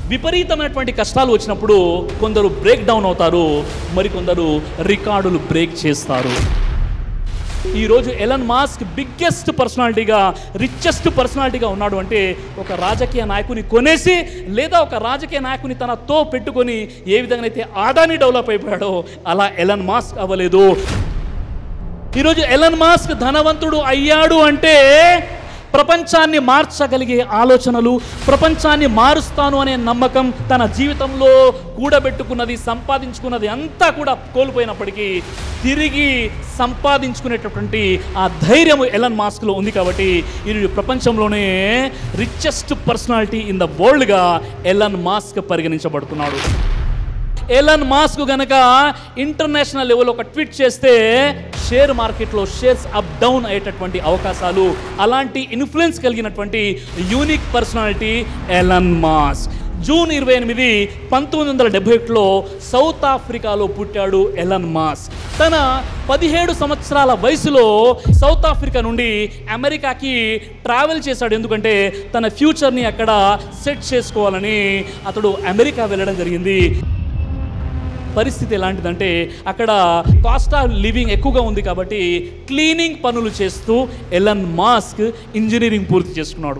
విపరీతమైనటువంటి కష్టాలు వచ్చినప్పుడు కొందరు బ్రేక్ డౌన్ అవుతారు మరికొందరు రికార్డులు బ్రేక్ చేస్తారు ఈరోజు ఎలన్ మాస్క్ బిగ్గెస్ట్ పర్సనాలిటీగా రిచెస్ట్ పర్సనాలిటీగా ఉన్నాడు అంటే ఒక రాజకీయ నాయకుని కొనేసి లేదా ఒక రాజకీయ నాయకుని తనతో పెట్టుకొని ఏ విధంగా అయితే ఆదాని డెవలప్ అయిపోయాడో అలా ఎలన్ మాస్క్ అవ్వలేదు ఈరోజు ఎలన్ మాస్క్ ధనవంతుడు అయ్యాడు అంటే ప్రపంచాన్ని మార్చగలిగే ఆలోచనలు ప్రపంచాన్ని మారుస్తాను అనే నమ్మకం తన జీవితంలో కూడబెట్టుకున్నది సంపాదించుకున్నది అంతా కూడా కోల్పోయినప్పటికీ తిరిగి సంపాదించుకునేటటువంటి ఆ ధైర్యం ఎలన్ మాస్క్లో ఉంది కాబట్టి ఇది ప్రపంచంలోనే రిచెస్ట్ పర్సనాలిటీ ఇన్ ద వరల్డ్గా ఎలన్ మాస్క్ పరిగణించబడుతున్నాడు ఎలన్ మాస్క్ గనక ఇంటర్నేషనల్ లెవెల్ ఒక ట్వీట్ చేస్తే షేర్ మార్కెట్లో షేర్స్ అప్ డౌన్ అయ్యేటటువంటి అవకాశాలు అలాంటి ఇన్ఫ్లుయెన్స్ కలిగినటువంటి unique personality Elon Musk June ఇరవై ఎనిమిది పంతొమ్మిది వందల డెబ్బై ఒకటిలో సౌత్ ఆఫ్రికాలో పుట్టాడు ఎలన్ మాస్క్ తన పదిహేడు సంవత్సరాల వయసులో సౌత్ ఆఫ్రికా నుండి అమెరికాకి ట్రావెల్ చేశాడు ఎందుకంటే తన ఫ్యూచర్ని అక్కడ సెట్ చేసుకోవాలని అతడు అమెరికా వెళ్ళడం జరిగింది పరిస్థితి ఎలాంటిదంటే అక్కడ కాస్ట్ ఆఫ్ లివింగ్ ఎక్కువగా ఉంది కాబట్టి క్లీనింగ్ పనులు చేస్తూ ఎలన్ మాస్క్ ఇంజనీరింగ్ పూర్తి చేసుకున్నాడు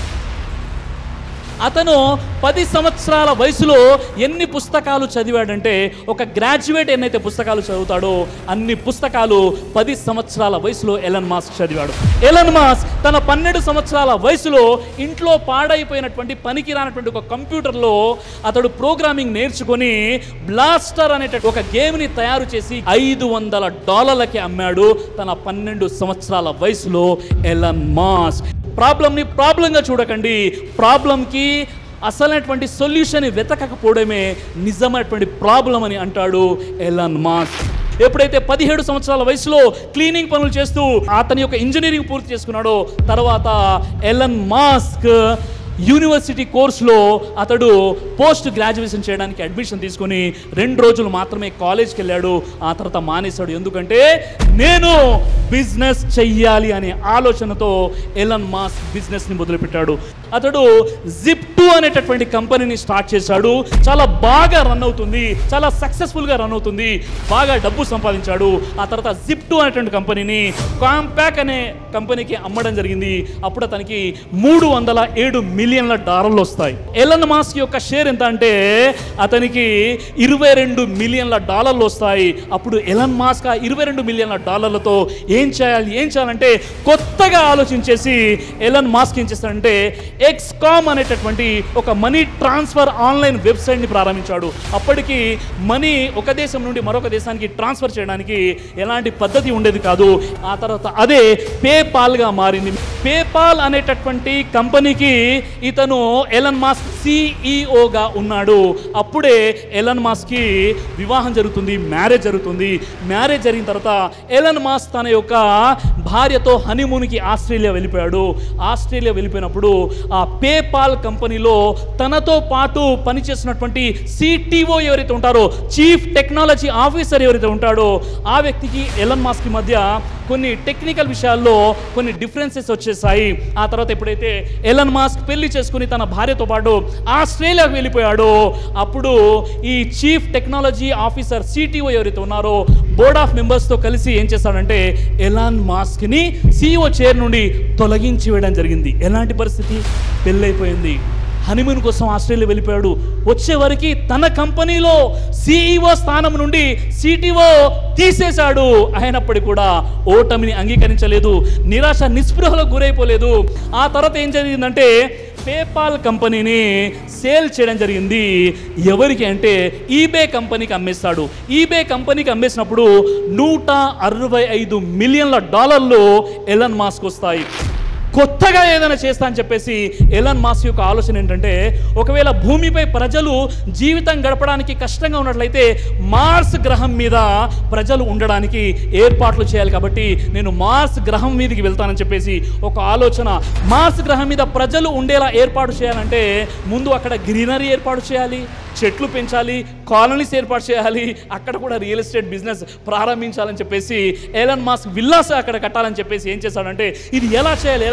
అతను పది సంవత్సరాల వయసులో ఎన్ని పుస్తకాలు చదివాడంటే ఒక గ్రాడ్యుయేట్ ఎన్నైతే పుస్తకాలు చదువుతాడో అన్ని పుస్తకాలు పది సంవత్సరాల వయసులో ఎలన్ మాస్క్ చదివాడు ఎలన్ మాస్క్ తన పన్నెండు సంవత్సరాల వయసులో ఇంట్లో పాడైపోయినటువంటి పనికి రానటువంటి ఒక కంప్యూటర్లో అతడు ప్రోగ్రామింగ్ నేర్చుకొని బ్లాస్టర్ అనేట ఒక గేమ్ని తయారు చేసి ఐదు వందల డాలర్లకి అమ్మాడు తన పన్నెండు సంవత్సరాల వయసులో ఎలన్ మాస్క్ ప్రాబ్లమ్ని ప్రాబ్లంగా చూడకండి ప్రాబ్లంకి అసలైనటువంటి సొల్యూషన్ వెతకకపోవడమే నిజమైనటువంటి ప్రాబ్లం అని అంటాడు ఎలన్ మాస్క్ ఎప్పుడైతే పదిహేడు సంవత్సరాల వయసులో క్లీనింగ్ పనులు చేస్తూ అతని యొక్క ఇంజనీరింగ్ పూర్తి చేసుకున్నాడో తర్వాత ఎలన్ మాస్క్ యూనివర్సిటీ కోర్సులో అతడు పోస్ట్ గ్రాడ్యుయేషన్ చేయడానికి అడ్మిషన్ తీసుకొని రెండు రోజులు మాత్రమే కాలేజ్కి వెళ్ళాడు ఆ తర్వాత మానేశాడు ఎందుకంటే నేను బిజినెస్ చెయ్యాలి అనే ఆలోచనతో ఎలన్ మాస్ బిజినెస్ని మొదలుపెట్టాడు అతడు జిప్ టూ అనేటటువంటి కంపెనీని స్టార్ట్ చేశాడు చాలా బాగా రన్ అవుతుంది చాలా సక్సెస్ఫుల్గా రన్ అవుతుంది బాగా డబ్బు సంపాదించాడు ఆ తర్వాత జిప్ టూ అనేటువంటి కంపెనీని కాంపాక్ అనే కంపెనీకి అమ్మడం జరిగింది అప్పుడు అతనికి మూడు వందల ఏడు మిలియన్ల డాలర్లు వస్తాయి ఎలన్ మాస్క్ యొక్క షేర్ ఎంత అంటే అతనికి ఇరవై రెండు మిలియన్ల డాలర్లు వస్తాయి అప్పుడు ఎలన్ మాస్క్ ఆ ఇరవై రెండు మిలియన్ల డాలర్లతో ఏం చేయాలి ఏం చేయాలంటే కొత్తగా ఆలోచించేసి ఎలన్ మాస్క్ ఏం చేస్తాడంటే ఎక్స్కామ్ అనేటటువంటి ఒక మనీ ట్రాన్స్ఫర్ ఆన్లైన్ వెబ్సైట్ని ప్రారంభించాడు అప్పటికి మనీ ఒక దేశం నుండి మరొక దేశానికి ట్రాన్స్ఫర్ చేయడానికి ఎలాంటి పద్ధతి ఉండేది కాదు ఆ తర్వాత అదే పేపాల్గా మారింది పేపాల్ అనేటటువంటి కంపెనీకి ఇతను ఎలన్ మాస్క్ సిఈఓగా ఉన్నాడు అప్పుడే ఎలన్ మాస్క్కి వివాహం జరుగుతుంది మ్యారేజ్ జరుగుతుంది మ్యారేజ్ జరిగిన తర్వాత ఎలన్ మాస్క్ తన యొక్క భార్యతో హనీమూన్కి ఆస్ట్రేలియా వెళ్ళిపోయాడు ఆస్ట్రేలియా వెళ్ళిపోయినప్పుడు ఆ పేపాల్ కంపెనీలో తనతో పాటు పనిచేస్తున్నటువంటి సిటిఓ ఎవరైతే ఉంటారో చీఫ్ టెక్నాలజీ ఆఫీసర్ ఎవరైతే ఉంటాడో ఆ వ్యక్తికి ఎలన్ మాస్క్ మధ్య కొన్ని టెక్నికల్ విషయాల్లో కొన్ని డిఫరెన్సెస్ వచ్చేసాయి ఆ తర్వాత ఎప్పుడైతే ఎలన్ మాస్క్ పెళ్లి చేసుకుని తన భార్యతో పాటు ఆస్ట్రేలియాకు వెళ్ళిపోయాడో అప్పుడు ఈ చీఫ్ టెక్నాలజీ ఆఫీసర్ సిటిఓ ఎవరైతే ఉన్నారో బోర్డ్ ఆఫ్ మెంబర్స్తో కలిసి ఏం చేస్తాడంటే ఎలాన్ మాస్క్ని సిఇఓ చైర్ నుండి తొలగించి వేయడం జరిగింది ఎలాంటి పరిస్థితి పెళ్ళైపోయింది హనీమూన్ కోసం ఆస్ట్రేలియా వెళ్ళిపోయాడు వచ్చే వరకు తన కంపెనీలో సిఇఓ స్థానం నుండి సిటిఓ తీసేశాడు అయినప్పటికీ కూడా ఓటమిని అంగీకరించలేదు నిరాశ నిస్పృహలకు గురైపోలేదు ఆ తర్వాత ఏం జరిగిందంటే పేపాల్ కంపెనీని సేల్ చేయడం జరిగింది ఎవరికి అంటే ఈబే కంపెనీకి అమ్మేస్తాడు ఈబే కంపెనీకి అమ్మేసినప్పుడు నూట అరవై ఐదు మిలియన్ల డాలర్లు ఎలన్ మాస్క్ వస్తాయి కొత్తగా ఏదైనా చేస్తా అని చెప్పేసి ఎలన్ మాస్క్ యొక్క ఆలోచన ఏంటంటే ఒకవేళ భూమిపై ప్రజలు జీవితం గడపడానికి కష్టంగా ఉన్నట్లయితే మార్స్ గ్రహం మీద ప్రజలు ఉండడానికి ఏర్పాట్లు చేయాలి కాబట్టి నేను మార్స్ గ్రహం మీదకి వెళ్తానని చెప్పేసి ఒక ఆలోచన మార్స్ గ్రహం మీద ప్రజలు ఉండేలా ఏర్పాటు చేయాలంటే ముందు అక్కడ గ్రీనరీ ఏర్పాటు చేయాలి చెట్లు పెంచాలి కాలనీస్ ఏర్పాటు చేయాలి అక్కడ కూడా రియల్ ఎస్టేట్ బిజినెస్ ప్రారంభించాలని చెప్పేసి ఎలన్ మాస్క్ విల్లాస్ అక్కడ కట్టాలని చెప్పేసి ఏం చేశాడంటే ఇది ఎలా చేయాలి ఎలా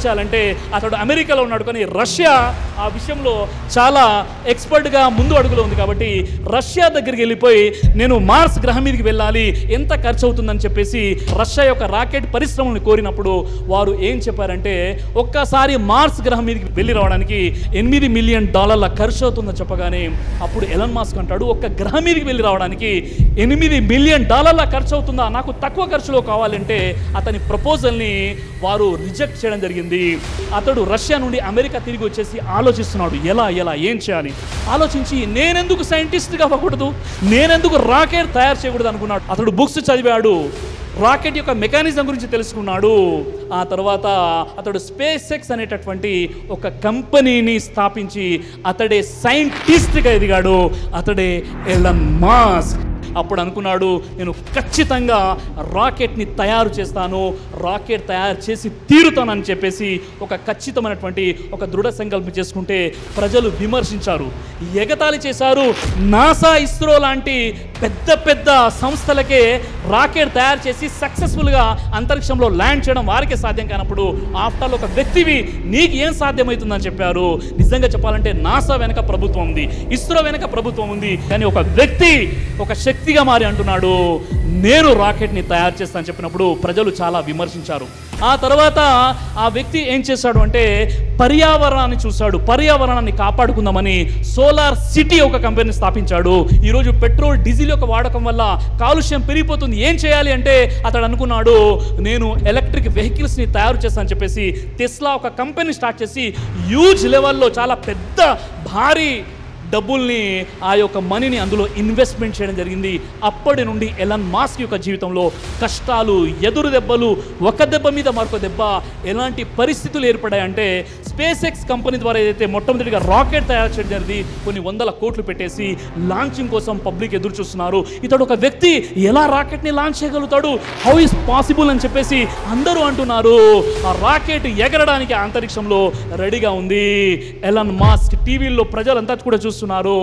చేయాలంటే అతడు అమెరికాలో ఉన్నాడు కానీ రష్యా ఆ విషయంలో చాలా ఎక్స్పర్ట్గా ముందు అడుగులో ఉంది కాబట్టి రష్యా దగ్గరికి వెళ్ళిపోయి నేను మార్స్ గ్రహం మీదకి వెళ్ళాలి ఎంత ఖర్చు అవుతుందని చెప్పేసి రష్యా యొక్క రాకెట్ పరిశ్రమలను కోరినప్పుడు వారు ఏం చెప్పారంటే ఒక్కసారి మార్స్ గ్రహం మీదకి వెళ్ళి రావడానికి ఎనిమిది మిలియన్ డాలర్ల ఖర్చు అవుతుందని చెప్పగానే అప్పుడు ఎలన్ మాస్క్ అంటాడు ఒక్క గ్రహం మీదకి వెళ్ళి రావడానికి ఎనిమిది మిలియన్ డాలర్ల ఖర్చు అవుతుందా నాకు తక్కువ ఖర్చులో కావాలంటే అతని ప్రపోజల్ని వారు రిజెక్ట్ చేయడం జరిగింది అతడు రష్యా నుండి అమెరికా తిరిగి వచ్చేసి ఆలోచిస్తున్నాడు ఎలా ఎలా ఏం చేయాలి ఆలోచించి నేనెందుకు సైంటిస్ట్గా అవ్వకూడదు నేనెందుకు రాకెట్ తయారు చేయకూడదు అనుకున్నాడు అతడు బుక్స్ చదివాడు రాకెట్ యొక్క మెకానిజం గురించి తెలుసుకున్నాడు ఆ తర్వాత అతడు స్పేస్ ఎక్స్ అనేటటువంటి ఒక కంపెనీని స్థాపించి అతడే సైంటిస్ట్గా ఎదిగాడు అతడే ఎలన్ మాస్క్ అప్పుడు అనుకున్నాడు నేను ఖచ్చితంగా రాకెట్ని తయారు చేస్తాను రాకెట్ తయారు చేసి తీరుతానని చెప్పేసి ఒక ఖచ్చితమైనటువంటి ఒక దృఢ సంకల్పం చేసుకుంటే ప్రజలు విమర్శించారు ఎగతాళి చేశారు నాసా ఇస్రో లాంటి పెద్ద పెద్ద సంస్థలకే రాకెట్ తయారు చేసి సక్సెస్ఫుల్గా అంతరిక్షంలో ల్యాండ్ చేయడం వారికే సాధ్యం కానప్పుడు ఆఫ్టర్ ఒక వ్యక్తివి నీకు ఏం సాధ్యమవుతుందని చెప్పారు నిజంగా చెప్పాలంటే నాసా వెనక ప్రభుత్వం ఉంది ఇస్రో వెనక ప్రభుత్వం ఉంది కానీ ఒక వ్యక్తి ఒక శక్తిగా మారి అంటున్నాడు నేను రాకెట్ని తయారు చేస్తానని చెప్పినప్పుడు ప్రజలు చాలా విమర్శించారు ఆ తర్వాత ఆ వ్యక్తి ఏం చేశాడు అంటే పర్యావరణాన్ని చూశాడు పర్యావరణాన్ని కాపాడుకుందామని సోలార్ సిటీ ఒక కంపెనీ స్థాపించాడు ఈరోజు పెట్రోల్ డీజిల్ యొక్క వాడకం వల్ల కాలుష్యం పెరిగిపోతుంది ఏం చేయాలి అంటే అతడు అనుకున్నాడు నేను ఎలక్ట్రిక్ వెహికల్స్ని తయారు చేస్తానని చెప్పేసి టెస్లా ఒక కంపెనీ స్టార్ట్ చేసి హ్యూజ్ లెవెల్లో చాలా పెద్ద భారీ డబ్బుల్ని ఆ యొక్క మనీని అందులో ఇన్వెస్ట్మెంట్ చేయడం జరిగింది అప్పటి నుండి ఎలన్ మాస్క్ యొక్క జీవితంలో కష్టాలు ఎదురు దెబ్బలు ఒక దెబ్బ మీద మరొక దెబ్బ ఎలాంటి పరిస్థితులు ఏర్పడాయంటే స్పేస్ ఎక్స్ కంపెనీ ద్వారా ఏదైతే మొట్టమొదటిగా రాకెట్ తయారు చేయడం జరిగింది కొన్ని వందల కోట్లు పెట్టేసి లాంచింగ్ కోసం పబ్లిక్ ఎదురు చూస్తున్నారు ఇతడు ఒక వ్యక్తి ఎలా రాకెట్ని లాంచ్ చేయగలుగుతాడు హౌ ఇస్ పాసిబుల్ అని చెప్పేసి అందరూ అంటున్నారు ఆ రాకెట్ ఎగరడానికి ఆ అంతరిక్షంలో రెడీగా ఉంది ఎలన్ మాస్క్ టీవీల్లో ప్రజలంతా కూడా చూస్తున్నారు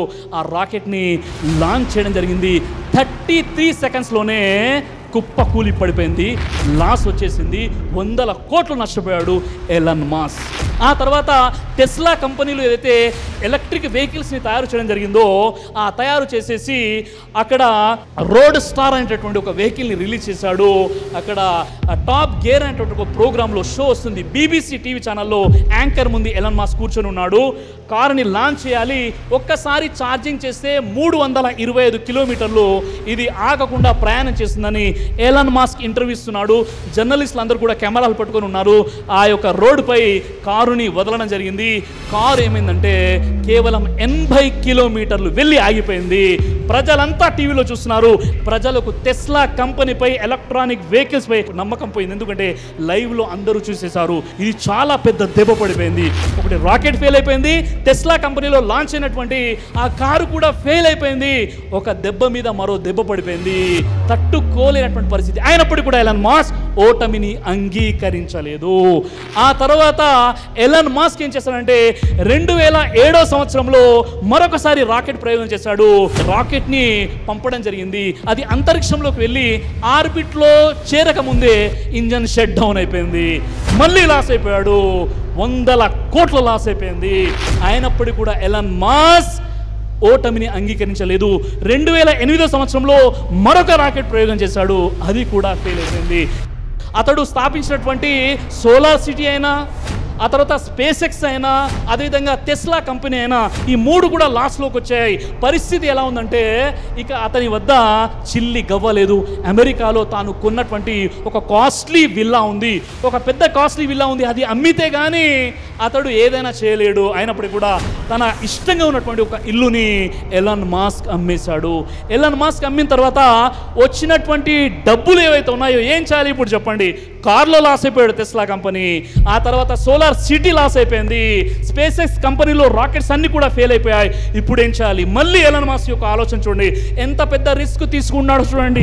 ఆ రాకెట్ని లాంచ్ చేయడం జరిగింది థర్టీ త్రీ సెకండ్స్లోనే కుప్ప కూలి పడిపోయింది లాస్ వచ్చేసింది వందల కోట్లు నష్టపోయాడు ఎలన్ మాస్ ఆ తర్వాత టెస్లా కంపెనీలు ఏదైతే ఎలక్ట్రిక్ వెహికల్స్ని తయారు చేయడం జరిగిందో ఆ తయారు చేసేసి అక్కడ రోడ్ స్టార్ అనేటటువంటి ఒక వెహికల్ని రిలీజ్ చేశాడు అక్కడ టాప్ గేర్ అనేటువంటి ఒక ప్రోగ్రాంలో షో వస్తుంది బీబీసీ టీవీ ఛానల్లో యాంకర్ ముందు ఎలన్ మాస్ కూర్చొని ఉన్నాడు కారుని లాంచ్ చేయాలి ఒక్కసారి ఛార్జింగ్ చేస్తే మూడు వందల ఇరవై ఐదు కిలోమీటర్లు ఇది ఆగకుండా ప్రయాణం చేస్తుందని ఎలన్ మాస్క్ ఇంటర్వ్యూ ఇస్తున్నాడు జర్నలిస్టులు అందరూ కూడా కెమెరాలు పట్టుకొని ఉన్నారు ఆ యొక్క రోడ్డుపై కారుని వదలడం జరిగింది కారు ఏమైందంటే కేవలం ఎనభై కిలోమీటర్లు వెళ్ళి ఆగిపోయింది ప్రజలంతా టీవీలో చూస్తున్నారు ప్రజలకు టెస్లా కంపెనీపై ఎలక్ట్రానిక్ వెహికల్స్ పై నమ్మకం పోయింది ఎందుకంటే లైవ్లో అందరూ చూసేశారు ఇది చాలా పెద్ద దెబ్బ పడిపోయింది ఒకటి రాకెట్ ఫెయిల్ అయిపోయింది టెస్లా కంపెనీలో లాంచ్ అయినటువంటి ఆ కారు కూడా ఫెయిల్ అయిపోయింది ఒక దెబ్బ మీద మరో దెబ్బ పడిపోయింది తట్టుకోలేనటువంటి పరిస్థితి అయినప్పటికీ కూడా ఎలన్ మాస్ ఓటమిని అంగీకరించలేదు ఆ తర్వాత ఎలన్ మాస్క్ ఏం చేశాడంటే రెండు వేల ఏడో సంవత్సరంలో మరొకసారి రాకెట్ ప్రయోగం చేశాడు రాకెట్ని పంపడం జరిగింది అది అంతరిక్షంలోకి వెళ్ళి ఆర్బిట్లో చేరక ముందే ఇంజన్ షట్ డౌన్ అయిపోయింది మళ్ళీ లాస్ అయిపోయాడు వందల కోట్ల లాస్ అయిపోయింది అయినప్పటికీ కూడా ఎలన్ మాస్ ఓటమిని అంగీకరించలేదు రెండు వేల ఎనిమిదో సంవత్సరంలో మరొక రాకెట్ ప్రయోగం చేశాడు అది కూడా ఫెయిల్ అయిపోయింది అతడు స్థాపించినటువంటి సోలార్ సిటీ అయినా ఆ తర్వాత స్పేస్ ఎక్స్ అయినా అదేవిధంగా టెస్లా కంపెనీ అయినా ఈ మూడు కూడా లాస్లోకి వచ్చాయి పరిస్థితి ఎలా ఉందంటే ఇక అతని వద్ద చిల్లి గవ్వలేదు అమెరికాలో తాను కొన్నటువంటి ఒక కాస్ట్లీ విల్లా ఉంది ఒక పెద్ద కాస్ట్లీ విల్లా ఉంది అది అమ్మితే కానీ అతడు ఏదైనా చేయలేడు అయినప్పటికీ కూడా తన ఇష్టంగా ఉన్నటువంటి ఒక ఇల్లుని ఎలాన్ మాస్క్ అమ్మేశాడు ఎలాన్ మాస్క్ అమ్మిన తర్వాత వచ్చినటువంటి డబ్బులు ఏవైతే ఉన్నాయో ఏం చేయాలి ఇప్పుడు చెప్పండి కార్లో లాస్ అయిపోయాడు టెస్లా కంపెనీ ఆ తర్వాత సోలార్ సిటీ లాస్ అయిపోయింది స్పేస్ ఎక్స్ కంపెనీలో రాకెట్స్ అన్ని కూడా ఫెయిల్ అయిపోయాయి ఇప్పుడు ఏం చేయాలి మళ్ళీ ఎలన్ మాస్క్ యొక్క ఆలోచన చూడండి ఎంత పెద్ద రిస్క్ తీసుకున్నాడు చూడండి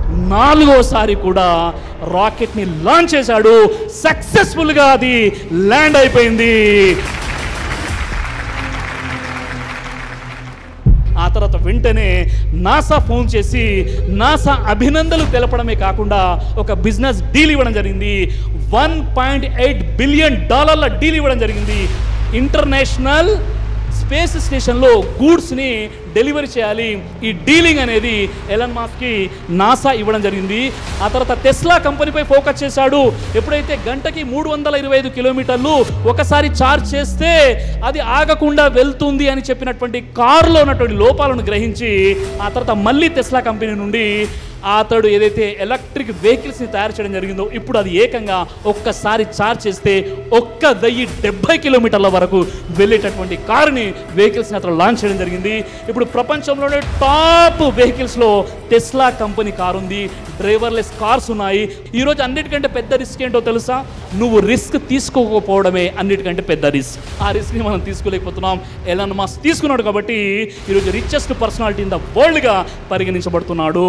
నాలుగోసారి కూడా రాకెట్ని లాంచ్ చేశాడు సక్సెస్ఫుల్గా అది ల్యాండ్ అయిపోయింది ఆ తర్వాత వెంటనే నాసా ఫోన్ చేసి నాసా అభినందనలు తెలపడమే కాకుండా ఒక బిజినెస్ డీల్ ఇవ్వడం జరిగింది వన్ పాయింట్ ఎయిట్ బిలియన్ డాలర్ల డీల్ ఇవ్వడం జరిగింది ఇంటర్నేషనల్ స్పేస్ స్టేషన్లో గూడ్స్ని డెలివరీ చేయాలి ఈ డీలింగ్ అనేది ఎలన్ మాస్కి నాసా ఇవ్వడం జరిగింది ఆ తర్వాత టెస్లా కంపెనీపై ఫోకస్ చేశాడు ఎప్పుడైతే గంటకి మూడు వందల ఇరవై ఐదు కిలోమీటర్లు ఒకసారి చార్జ్ చేస్తే అది ఆగకుండా వెళ్తుంది అని చెప్పినటువంటి కారులో ఉన్నటువంటి లోపాలను గ్రహించి ఆ తర్వాత మళ్ళీ టెస్లా కంపెనీ నుండి అతడు ఏదైతే ఎలక్ట్రిక్ వెహికల్స్ని తయారు చేయడం జరిగిందో ఇప్పుడు అది ఏకంగా ఒక్కసారి చార్జ్ చేస్తే ఒక్క వెయ్యి డెబ్బై కిలోమీటర్ల వరకు వెళ్ళేటటువంటి కారుని వెహికల్స్ని అతను లాంచ్ చేయడం జరిగింది ఇప్పుడు ప్రపంచంలోనే టాప్ వెహికల్స్లో టెస్లా కంపెనీ కారు ఉంది డ్రైవర్లెస్ కార్స్ ఉన్నాయి ఈరోజు అన్నిటికంటే పెద్ద రిస్క్ ఏంటో తెలుసా నువ్వు రిస్క్ తీసుకోకపోవడమే అన్నిటికంటే పెద్ద రిస్క్ ఆ రిస్క్ని మనం తీసుకోలేకపోతున్నాం ఎలాన్ మాస్ తీసుకున్నాడు కాబట్టి ఈరోజు రిచెస్ట్ పర్సనాలిటీ ఇన్ ద వరల్డ్గా పరిగణించబడుతున్నాడు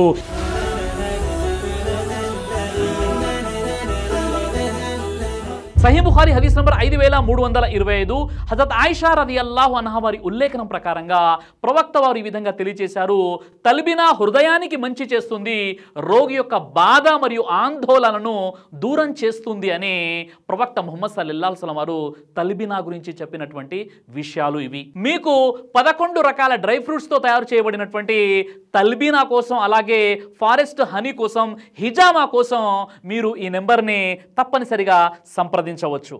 సహీ బుఖారి హదీస్ నంబర్ ఐదు వేల మూడు వందల ఇరవై ఐదు హజరత్ ఆయిషా రది అల్లాహు అన్హా వారి ఉల్లేఖనం ప్రకారంగా ప్రవక్త వారు ఈ విధంగా తెలియజేశారు తల్బినా హృదయానికి మంచి చేస్తుంది రోగి యొక్క బాధ మరియు ఆందోళనను దూరం చేస్తుంది అని ప్రవక్త ముహమ్మద్ సల్లల్లాహు అలైహి వసల్లం వారు తల్బినా గురించి చెప్పినటువంటి విషయాలు ఇవి మీకు పదకొండు రకాల డ్రై ఫ్రూట్స్తో తయారు చేయబడినటువంటి తల్బీనా కోసం అలాగే ఫారెస్ట్ హనీ కోసం హిజామా కోసం మీరు ఈ నెంబర్ని తప్పనిసరిగా సంప్రదించవచ్చు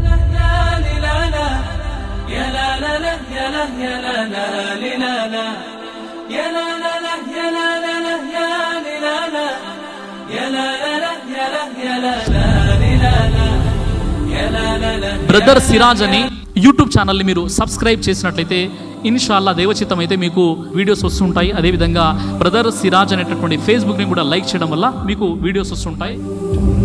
బ్రదర్ సిరాజ్ అని యూట్యూబ్ ఛానల్ని మీరు సబ్స్క్రైబ్ చేసినట్లయితే ఇన్షాల్లా దేవచిత్తం అయితే మీకు వీడియోస్ వస్తుంటాయి అదేవిధంగా బ్రదర్ సిరాజ్ అనేటటువంటి ఫేస్బుక్ని కూడా లైక్ చేయడం వల్ల మీకు వీడియోస్ వస్తుంటాయి